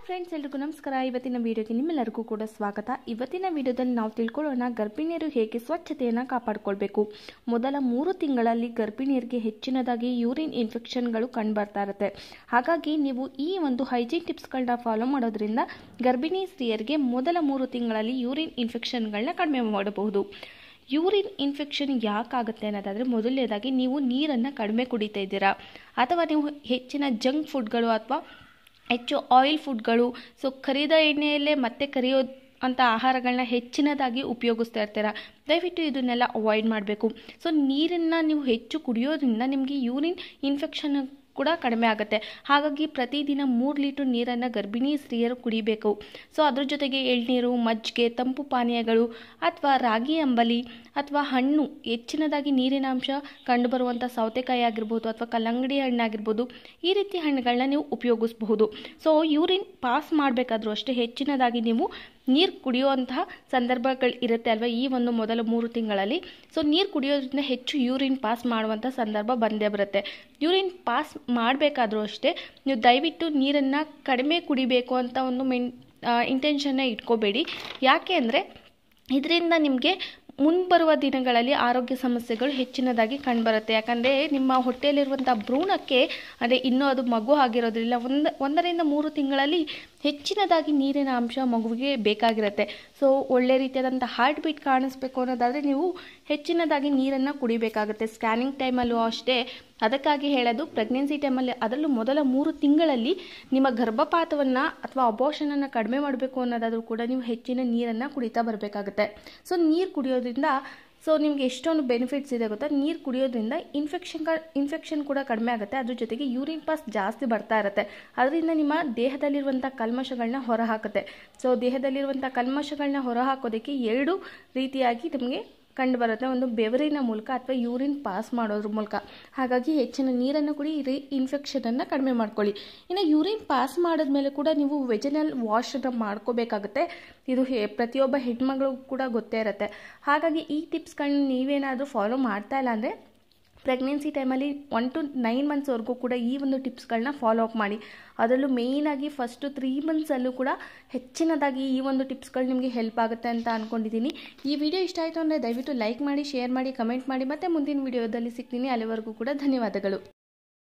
friends ಎಲ್ರಿಗೂ ನಮಸ್ಕಾರ ಇವತ್ತಿನ ವಿಡಿಯೋಗೆ ನಿಮ್ಮೆಲ್ಲರಿಗೂ ಕೂಡ ಸ್ವಾಗತ ಇವತ್ತಿನ ವಿಡಿಯೋದಲ್ಲಿ ನಾವು ತಿಳ್ಕೊಳ್ಳೋಣ ಗರ್ಭಿಣಿಯರು ಹೇಗೆ ಸ್ವಚ್ಛತೆಯನ್ನು ಕಾಪಾಡಿಕೊಳ್ಬೇಕು ಮೊದಲ ಮೂರು ತಿಂಗಳಲ್ಲಿ ಗರ್ಭಿಣಿಯರಿಗೆ ಹೆಚ್ಚಿನದಾಗಿ ಯೂರಿನ್ ಇನ್ಫೆಕ್ಷನ್ಗಳು ಕಂಡುಬರ್ತಾ ಇರುತ್ತೆ ಹಾಗಾಗಿ ನೀವು ಈ ಒಂದು ಹೈಜೀನ್ ಟಿಪ್ಸ್ಗಳನ್ನ ಫಾಲೋ ಮಾಡೋದ್ರಿಂದ ಗರ್ಭಿಣಿ ಸ್ತ್ರೀಯರಿಗೆ ಮೊದಲ ಮೂರು ತಿಂಗಳಲ್ಲಿ ಯೂರಿನ್ ಇನ್ಫೆಕ್ಷನ್ಗಳನ್ನ ಕಡಿಮೆ ಮಾಡಬಹುದು ಯೂರಿನ್ ಇನ್ಫೆಕ್ಷನ್ ಯಾಕಾಗುತ್ತೆ ಅನ್ನೋದಾದರೆ ಮೊದಲನೇದಾಗಿ ನೀವು ನೀರನ್ನು ಕಡಿಮೆ ಕುಡಿತಾ ಇದ್ದೀರಾ ಅಥವಾ ನೀವು ಹೆಚ್ಚಿನ ಜಂಕ್ ಫುಡ್ಗಳು ಅಥವಾ ಹೆಚ್ಚು ಆಯಿಲ್ ಫುಡ್ಗಳು ಸೊ ಕರಿದ ಎಣ್ಣೆಯಲ್ಲೇ ಮತ್ತೆ ಕರಿಯೋ ಅಂಥ ಆಹಾರಗಳನ್ನ ಹೆಚ್ಚಿನದಾಗಿ ಉಪಯೋಗಿಸ್ತಾ ಇರ್ತೀರ ದಯವಿಟ್ಟು ಇದನ್ನೆಲ್ಲ ಅವಾಯ್ಡ್ ಮಾಡಬೇಕು ಸೊ ನೀರನ್ನು ನೀವು ಹೆಚ್ಚು ಕುಡಿಯೋದ್ರಿಂದ ನಿಮಗೆ ಯೂರಿನ್ ಇನ್ಫೆಕ್ಷನ್ ಕೂಡ ಕಡಿಮೆ ಆಗುತ್ತೆ ಹಾಗಾಗಿ ಪ್ರತಿದಿನ ಮೂರು ಲೀಟ್ರ್ ನೀರನ್ನು ಗರ್ಭಿಣಿ ಸ್ತ್ರೀಯರು ಕುಡಿಬೇಕು ಸೊ ಅದ್ರ ಜೊತೆಗೆ ಎಳ್ನೀರು ಮಜ್ಜಿಗೆ ತಂಪು ಪಾನೀಯಗಳು ಅಥವಾ ರಾಗಿ ಅಂಬಲಿ ಅಥವಾ ಹಣ್ಣು ಹೆಚ್ಚಿನದಾಗಿ ನೀರಿನ ಅಂಶ ಕಂಡುಬರುವಂಥ ಸೌತೆಕಾಯಿ ಆಗಿರ್ಬೋದು ಅಥವಾ ಕಲ್ಲಂಗಡಿ ಹಣ್ಣಾಗಿರ್ಬೋದು ಈ ರೀತಿ ಹಣ್ಣುಗಳನ್ನ ನೀವು ಉಪಯೋಗಿಸಬಹುದು ಸೊ ಯೂರಿನ್ ಪಾಸ್ ಮಾಡಬೇಕಾದ್ರೂ ಅಷ್ಟೇ ಹೆಚ್ಚಿನದಾಗಿ ನೀವು ನೀರು ಕುಡಿಯುವಂತಹ ಸಂದರ್ಭಗಳು ಇರುತ್ತೆ ಅಲ್ವಾ ಈ ಒಂದು ಮೊದಲ ಮೂರು ತಿಂಗಳಲ್ಲಿ ಸೊ ನೀರು ಕುಡಿಯೋದ್ರಿಂದ ಹೆಚ್ಚು ಯೂರಿನ್ ಪಾಸ್ ಮಾಡುವಂಥ ಸಂದರ್ಭ ಬಂದೇ ಬರುತ್ತೆ ಯೂರಿನ್ ಪಾಸ್ ಮಾಡಬೇಕಾದ್ರೂ ಅಷ್ಟೇ ನೀವು ದಯವಿಟ್ಟು ನೀರನ್ನು ಕಡಿಮೆ ಕುಡಿಬೇಕು ಅಂತ ಒಂದು ಮೆನ್ ಇಂಟೆನ್ಷನ್ನೇ ಇಟ್ಕೋಬೇಡಿ ಯಾಕೆ ಅಂದರೆ ಇದರಿಂದ ನಿಮಗೆ ಮುಂಬರುವ ದಿನಗಳಲ್ಲಿ ಆರೋಗ್ಯ ಸಮಸ್ಯೆಗಳು ಹೆಚ್ಚಿನದಾಗಿ ಕಂಡುಬರುತ್ತೆ ಯಾಕಂದರೆ ನಿಮ್ಮ ಹೊಟ್ಟೆಯಲ್ಲಿರುವಂಥ ಭ್ರೂಣಕ್ಕೆ ಅಂದರೆ ಇನ್ನೂ ಅದು ಮಗು ಆಗಿರೋದ್ರಿಂದ ಒಂದು ಒಂದರಿಂದ ಮೂರು ತಿಂಗಳಲ್ಲಿ ಹೆಚ್ಚಿನದಾಗಿ ನೀರಿನ ಅಂಶ ಮಗುವಿಗೆ ಬೇಕಾಗಿರುತ್ತೆ ಸೊ ಒಳ್ಳೆ ರೀತಿಯಾದಂಥ ಹಾರ್ಟ್ ಬೀಟ್ ಕಾಣಿಸ್ಬೇಕು ಅನ್ನೋದಾದರೆ ನೀವು ಹೆಚ್ಚಿನದಾಗಿ ನೀರನ್ನು ಕುಡಿಬೇಕಾಗುತ್ತೆ ಸ್ಕ್ಯಾನಿಂಗ್ ಟೈಮಲ್ಲೂ ಅಷ್ಟೇ ಅದಕ್ಕಾಗಿ ಹೇಳೋದು ಪ್ರೆಗ್ನೆನ್ಸಿ ಟೈಮಲ್ಲಿ ಅದರಲ್ಲೂ ಮೊದಲ ಮೂರು ತಿಂಗಳಲ್ಲಿ ನಿಮ್ಮ ಗರ್ಭಪಾತವನ್ನು ಅಥವಾ ಅಬೋಷನನ್ನು ಕಡಿಮೆ ಮಾಡಬೇಕು ಅನ್ನೋದಾದರೂ ಕೂಡ ನೀವು ಹೆಚ್ಚಿನ ನೀರನ್ನು ಕುಡಿತಾ ಬರಬೇಕಾಗುತ್ತೆ ಸೊ ನೀರು ಕುಡಿಯೋದ್ರಿಂದ ಸೊ ನಿಮಗೆ ಎಷ್ಟೊಂದು ಬೆನಿಫಿಟ್ಸ್ ಇದೆ ಗೊತ್ತಾ ನೀರು ಕುಡಿಯೋದ್ರಿಂದ ಇನ್ಫೆಕ್ಷನ್ ಇನ್ಫೆಕ್ಷನ್ ಕೂಡ ಕಡಿಮೆ ಆಗುತ್ತೆ ಅದ್ರ ಜೊತೆಗೆ ಯೂರಿನ್ ಪಾಸ್ ಜಾಸ್ತಿ ಬರ್ತಾ ಇರುತ್ತೆ ಅದರಿಂದ ನಿಮ್ಮ ದೇಹದಲ್ಲಿರುವಂಥ ಕಲ್ಮಶಗಳನ್ನ ಹೊರಹಾಕುತ್ತೆ ಸೊ ದೇಹದಲ್ಲಿರುವಂಥ ಕಲ್ಮಶಗಳನ್ನ ಹೊರಹಾಕೋದಕ್ಕೆ ಎರಡು ರೀತಿಯಾಗಿ ನಿಮಗೆ ಕಂಡು ಬರುತ್ತೆ ಒಂದು ಬೆವರಿನ ಮೂಲಕ ಅಥವಾ ಯೂರಿನ್ ಪಾಸ್ ಮಾಡೋದ್ರ ಮೂಲಕ ಹಾಗಾಗಿ ಹೆಚ್ಚಿನ ನೀರನ್ನು ಕುಡಿ ರೀ ಇನ್ಫೆಕ್ಷನನ್ನು ಕಡಿಮೆ ಮಾಡ್ಕೊಳ್ಳಿ ಇನ್ನು ಯೂರಿನ್ ಪಾಸ್ ಮಾಡಿದ್ಮೇಲೆ ಕೂಡ ನೀವು ವೆಜನಲ್ ವಾಶನ್ನು ಮಾಡ್ಕೋಬೇಕಾಗುತ್ತೆ ಇದು ಹೇ ಪ್ರತಿಯೊಬ್ಬ ಹೆಣ್ಮಗಳು ಕೂಡ ಗೊತ್ತೇ ಇರುತ್ತೆ ಹಾಗಾಗಿ ಈ ಟಿಪ್ಸ್ಗಳನ್ನ ನೀವೇನಾದರೂ ಫಾಲೋ ಮಾಡ್ತಾ ಇಲ್ಲ ಅಂದರೆ ಪ್ರೆಗ್ನೆನ್ಸಿ ಟೈಮಲ್ಲಿ ಒನ್ ಟು ನೈನ್ ಮಂತ್ಸ್ವರೆಗೂ ಕೂಡ ಈ ಒಂದು ಟಿಪ್ಸ್ಗಳನ್ನ ಫಾಲೋ ಅಪ್ ಮಾಡಿ ಅದರಲ್ಲೂ ಮೇಯ್ನಾಗಿ ಫಸ್ಟು ತ್ರೀ ಮಂತ್ಸಲ್ಲೂ ಕೂಡ ಹೆಚ್ಚಿನದಾಗಿ ಈ ಒಂದು ಟಿಪ್ಸ್ಗಳು ನಿಮಗೆ ಹೆಲ್ಪ್ ಆಗುತ್ತೆ ಅಂತ ಅಂದ್ಕೊಂಡಿದ್ದೀನಿ ಈ ವಿಡಿಯೋ ಇಷ್ಟ ಆಯಿತು ಅಂದರೆ ದಯವಿಟ್ಟು ಲೈಕ್ ಮಾಡಿ ಶೇರ್ ಮಾಡಿ ಕಮೆಂಟ್ ಮಾಡಿ ಮತ್ತು ಮುಂದಿನ ವಿಡಿಯೋದಲ್ಲಿ ಸಿಗ್ತೀನಿ ಅಲ್ಲಿವರೆಗೂ ಕೂಡ ಧನ್ಯವಾದಗಳು